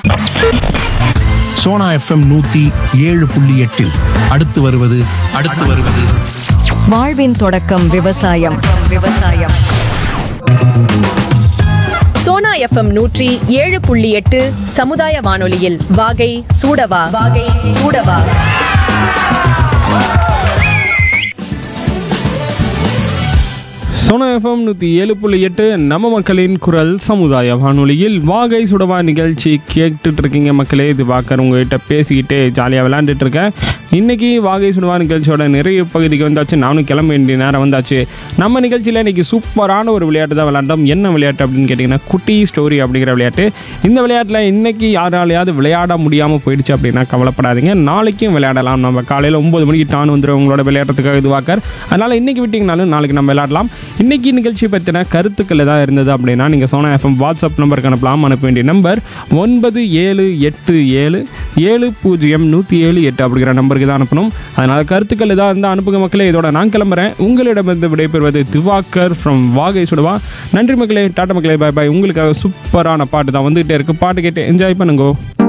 Sona FM நூத்தி ஏழு புள்ளி எட்டில் அடுத்து வருவது அடுத்து வருவது வாழ்வின் தொடக்கம் விவசாயம் விவசாயம் சோனா எஃப்எம் நூற்றி ஏழு புள்ளி எட்டு சமுதாய வானொலியில் வாகை சூடவா வாகை சூடவா சோனா எஃப்எம் நூற்றி ஏழு புள்ளி எட்டு நம்ம மக்களின் குரல் சமுதாய வானொலியில் வாகை சுடவா நிகழ்ச்சி கேட்டுட்டு இருக்கீங்க மக்களே இது பார்க்குற உங்ககிட்ட பேசிக்கிட்டே ஜாலியாக விளையாண்டுட்டு இருக்கேன் இன்னைக்கு வாகை சுடவா நிகழ்ச்சியோட நிறைய பகுதிக்கு வந்தாச்சு நானும் கிளம்ப வேண்டிய நேரம் வந்தாச்சு நம்ம நிகழ்ச்சியில் இன்னைக்கு சூப்பரான ஒரு விளையாட்டு தான் விளையாண்டோம் என்ன விளையாட்டு அப்படின்னு கேட்டிங்கன்னா குட்டி ஸ்டோரி அப்படிங்கிற விளையாட்டு இந்த விளையாட்டில் இன்னைக்கு யாராலையாவது விளையாட முடியாமல் போயிடுச்சு அப்படின்னா கவலைப்படாதீங்க நாளைக்கும் விளையாடலாம் நம்ம காலையில் ஒம்பது மணிக்கு டான் வந்துடும் உங்களோட விளையாடுறதுக்காக இது வாக்கர் அதனால் இன்னைக்கு விட்டிங்கனாலும் நாளைக்கு நம்ம விளையாடலாம் இன்னைக்கு நிகழ்ச்சி பற்றின கருத்துக்கள் ஏதாவது இருந்தது அப்படின்னா நீங்கள் சோனா எஃப்எம் வாட்ஸ்அப் நம்பருக்கு அனுப்பலாம் அனுப்ப வேண்டிய நம்பர் ஒன்பது ஏழு எட்டு ஏழு ஏழு பூஜ்ஜியம் நூற்றி ஏழு எட்டு அப்படிங்கிற நம்பருக்கு தான் அனுப்பணும் அதனால் கருத்துக்கள் ஏதாவது இருந்தால் அனுப்புங்க மக்களே இதோட நான் கிளம்புறேன் உங்களிடமிருந்து விடைபெறுவது திவாக்கர் ஃப்ரம் வாகை சுடுவா நன்றி மக்களே டாட்டா மக்களே பாய் பாய் உங்களுக்காக சூப்பரான பாட்டு தான் வந்துகிட்டே இருக்கு பாட்டு கேட்டு என்ஜாய் பண்ணுங்க